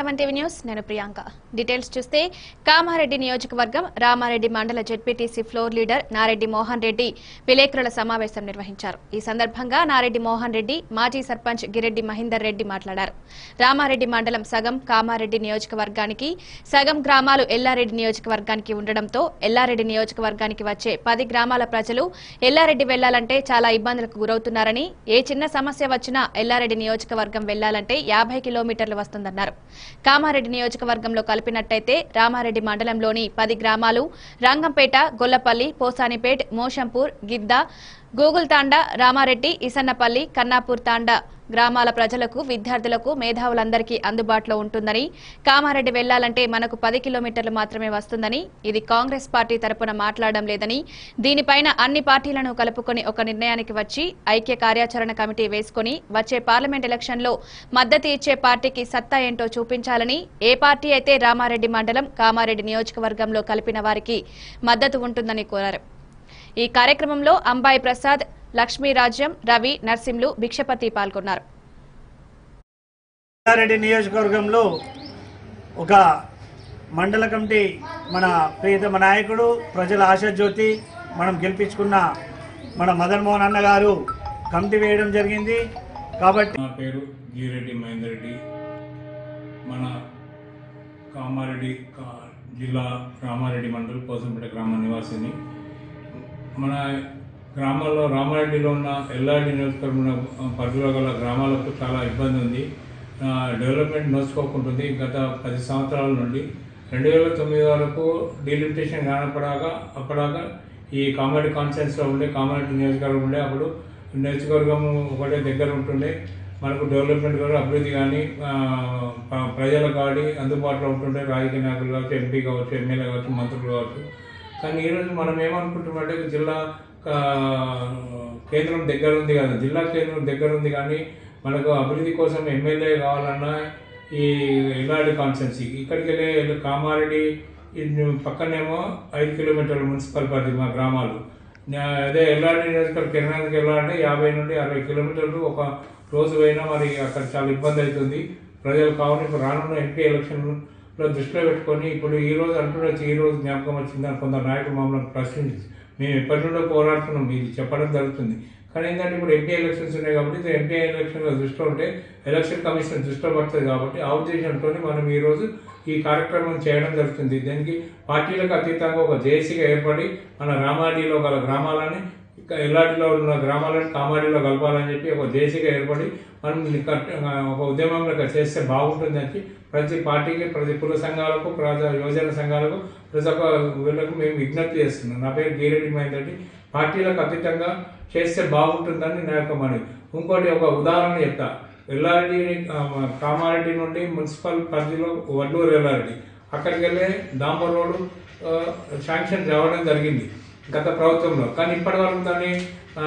seven TV news నేను Priyanka details చూస్తే కామారెడ్డి నియోజకవర్గం రామారెడ్డి మండల ZPTC floor leader Nareddy Mohan Reddy విలేకరుల సమావేశం నిర్వహించారు ఈ సందర్భంగా నారెడ్డి మోహన్ రెడ్డి మాజీ సర్పంచ్ గిరెడ్డి మహేందర్ రెడ్డి మాట్లాడారు రామారెడ్డి మండలం సగం కామారెడ్డి నియోజకవర్గానికి సగం గ్రామాలు ఎల్లారెడ్డి నియోజకవర్గానికి ఉండడంతో ఎల్లారెడ్డి నియోజకవర్గానికి వచ్చే పది గ్రామాల ప్రజలు ఎల్లారెడ్డి వెళ్లాలంటే చాలా ఇబ్బందులకు గురవుతున్నారని ఏ చిన్న సమస్య వచ్చినా ఎల్లారెడ్డి నియోజకవర్గం వెళ్లాలంటే యాభై కిలోమీటర్లు వస్తుందన్నారు కామారెడ్డి నియోజకవర్గంలో కలిపినట్టయితే రామారెడ్డి మండలంలోని పది గ్రామాలు రంగంపేట గొల్లపల్లి పోసానిపేట్ మోషంపూర్ గిద్ద గూగుల్ తాండా రామారెడ్డి ఇసన్నపల్లి కన్నాపూర్ తాండా గ్రామాల ప్రజలకు విద్యార్థులకు మేధావులందరికీ అందుబాటులో ఉంటుందని కామారెడ్డి వెళ్లాలంటే మనకు పది కిలోమీటర్లు మాత్రమే వస్తుందని ఇది కాంగ్రెస్ పార్టీ తరపున మాట్లాడడం లేదని దీనిపైన అన్ని పార్టీలను కలుపుకొని ఒక నిర్ణయానికి వచ్చి ఐక్య కార్యాచరణ కమిటీ వేసుకొని వచ్చే పార్లమెంట్ ఎలక్షన్లో మద్దతు ఇచ్చే పార్టీకి సత్తా ఏంటో చూపించాలని ఏ పార్టీ అయితే రామారెడ్డి మండలం కామారెడ్డి నియోజకవర్గంలో కలిపిన వారికి మద్దతు ఉంటుందని కోరారు ఈ కార్యక్రమంలో అంబాయి ప్రసాద్ లక్ష్మీరాజ్యం రవి నర్సింలు భిక్షపతి పాల్గొన్నారు రంగారెడ్డి నియోజకవర్గంలో ఒక మండల కమిటీ మన ప్రియతమ నాయకుడు ప్రజల ఆశాజ్యోతి మనం గెలిపించుకున్న మన మదన్ మోహన్ అన్న గారు కమిటీ వేయడం జరిగింది కాబట్టి నా పేరు గీరెడ్డి మహేందర్ రెడ్డి మన కామారెడ్డి కా- జిల్లా రామారెడ్డి మండలం పోసంపేట గ్రామ నివాసిని మన గ్రామాల్లో రామారెడ్డిలో ఉన్న ఎల్లారెడ్డి నియోజకవర్గంలో పరిధిలో గల గ్రామాలకు చాలా ఇబ్బంది ఉంది ఆ, డెవలప్మెంట్ నోచుకోకుంటుంది గత పది సంవత్సరాల నుండి రెండు వేల తొమ్మిది వరకు డీలిమిటేషన్ కానప్పడాక అప్పడాక ఈ కామారెడ్డి కాన్ఫరెన్స్లో ఉండే కామారెడ్డి నియోజకవర్గం ఉండే అప్పుడు నియోజకవర్గం ఒకటే దగ్గర ఉంటుండే మనకు డెవలప్మెంట్ కానీ అభివృద్ధి కానీ ఆ, ప- ప్రజలకు కానీ అందుబాటులో ఉంటుండే రాజకీయ నాయకులు కావచ్చు ఎంపీ కావచ్చు ఎమ్మెల్యే కావచ్చు మంత్రులు కావచ్చు కానీ ఈరోజు మనం ఏమనుకుంటున్నామంటే జిల్లా ఆ, కేంద్రం దగ్గర ఉంది కదా జిల్లా కేంద్రం దగ్గర ఉంది కానీ మనకు అభివృద్ధి కోసం ఎమ్మెల్యే కావాలన్నా ఈ ఎల్లాడి కాన్స్టెన్సీ ఇక్కడికి వెళ్ళే కామారెడ్డి ఇది పక్కనేమో ఐదు కిలోమీటర్ల మున్సిపల్ పరిధి మా గ్రామాలు నా- అదే ఎల్లాడి నియోజకవర్గం కిరణానికి వెళ్ళాలంటే యాభై నుండి అరవై కిలోమీటర్లు ఒక రోజు పోయినా మరి అక్కడ చాలా ఇబ్బంది అవుతుంది ప్రజలు కావాలి ఇప్పుడు రానున్న ఎంపీ ఎలక్షన్లో దృష్టిలో పెట్టుకొని ఇప్పుడు ఈ రోజు అంటున్నచ్చు ఈ రోజు జ్ఞాపకం వచ్చిందని కొందరు నాయకులు మమ్మల్ని ప్రశ్నించి మేము ఎప్పటి నుండో పోరాడుతున్నాం ఇది చెప్పడం జరుగుతుంది కానీ ఏంటంటే ఇప్పుడు ఎంపీ ఎలక్షన్స్ ఉన్నాయి కాబట్టి ఇది ఎంపీ ఎలక్షన్ల దృష్టిలో ఉంటే ఎలక్షన్ కమిషన్ దృష్టిలో పడుతుంది కాబట్టి ఆ ఉద్దేశంతో మనం ఈరోజు ఈ కార్యక్రమం చేయడం జరుగుతుంది దీనికి పార్టీలకు అతీతంగా ఒక జేసీగా ఏర్పడి మన రామాడిలో గల గ్రామాలని ఇంకా ఎల్లాడిలో ఉన్న గ్రామాలను కామాడిలో కలపాలని చెప్పి ఒక జేసీగా ఏర్పడి మనం కట్- ఒక ఉద్యమంలో చేస్తే బాగుంటుంది అని ప్రతి పార్టీకి ప్రతి కుల సంఘాలకు ప్రజా యువజన సంఘాలకు ప్రతి ఒక్క వీళ్ళకు మేము విజ్ఞప్తి చేస్తున్నాం నా పేరు గీరెడ్డి మహేందర్ రెడ్డి పార్టీలకు అతీతంగా చేస్తే బాగుంటుందని నా యొక్క మనవి ఇంకోటి ఒక ఉదాహరణ చెప్తా ఎల్లారెడ్డి ఆ, కామారెడ్డి నుండి మున్సిపల్ పరిధిలో వడ్లూరు ఎల్లారెడ్డి అక్కడికి వెళ్ళే డాంబర్ రోడ్డు ఆ, శాంక్షన్ రావడం జరిగింది గత ప్రభుత్వంలో కానీ ఇప్పటి వరకు దాన్ని ఆ,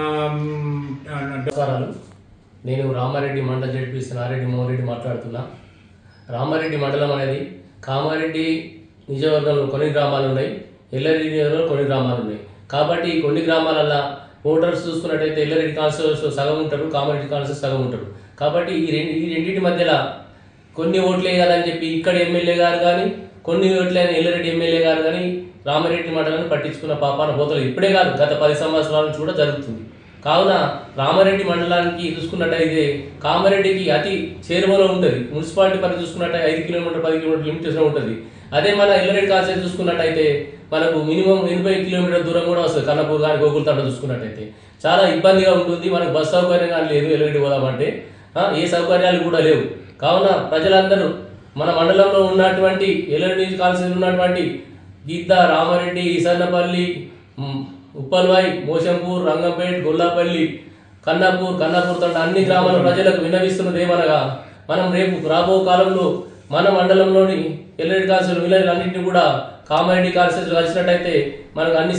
ఆ, నమస్కారాలు నేను రామారెడ్డి మండల జడ్పీసీ నారెడ్డి మోహన్ రెడ్డి మాట్లాడుతున్నా రామారెడ్డి మండలం అనేది కామారెడ్డి నియోజకవర్గంలో కొన్ని గ్రామాలు ఉన్నాయి ఎల్లరెడ్డి నియోజకవర్గంలో కొన్ని గ్రామాలు ఉన్నాయి కాబట్టి ఈ కొన్ని గ్రామాలల్లో ఓటర్స్ చూసుకున్నట్టయితే ఎల్లరెడ్డి కాన్స్టిట్యూన్స్ సగం ఉంటారు కామారెడ్డి కాన్స్టిట్యూన్స్ సగం ఉంటారు కాబట్టి ఈ రెండు ఈ రెండింటి మధ్యలో కొన్ని ఓట్లు వేయాలని చెప్పి ఇక్కడ ఎమ్మెల్యే గారు కానీ కొన్ని ఓట్లైన ఎల్లారెడ్డి ఎమ్మెల్యే గారు కానీ రామారెడ్డి మండలాన్ని పట్టించుకున్న పాపాన పోతలేదు ఇప్పుడే కాదు గత పది సంవత్సరాల నుంచి కూడా జరుగుతుంది కావున రామారెడ్డి మండలానికి చూసుకున్నట్టయితే కామారెడ్డికి అతి చేరువలో ఉంటుంది మున్సిపాలిటీ పరిధి చూసుకున్నట్టయితే ఐదు కిలోమీటర్ పది కిలోమీటర్ లిమిటేషన్ ఉంటుంది అదే మన ఎల్లరెడ్డి కాన్సెప్ట్ చూసుకున్నట్టయితే మనకు మినిమం ఎనభై కిలోమీటర్ దూరం కూడా వస్తుంది కన్నపూర్ కానీ గోకులతండ చూసుకున్నట్టయితే చాలా ఇబ్బందిగా ఉంటుంది మనకు బస్ సౌకర్యం కానీ లేదు ఎల్లరెడ్డి పోదామంటే ఆ, ఏ సౌకర్యాలు కూడా లేవు కావున ప్రజలందరూ మన మండలంలో ఉన్నటువంటి ఎల్లరెడ్డి కాన్సెప్ట్ ఉన్నటువంటి గీత రామారెడ్డి ఈసన్నపల్లి ఉమ్, ఉప్పల్వాయి మోషంపూర్ రంగంపేట్ గొల్లాపల్లి కన్నాపూర్ కన్నాపూర్ తండ అన్ని గ్రామాల ప్రజలకు విన్నవిస్తున్నది ఏమనగా మనం రేపు రాబో కాలంలో మన మండలంలోని ఎల్లరెడ్డి కాన్సెల్ విలేజ్ అన్నింటినీ కూడా కామారెడ్డి కాన్సెల్ కలిసినట్టయితే మనకు అన్ని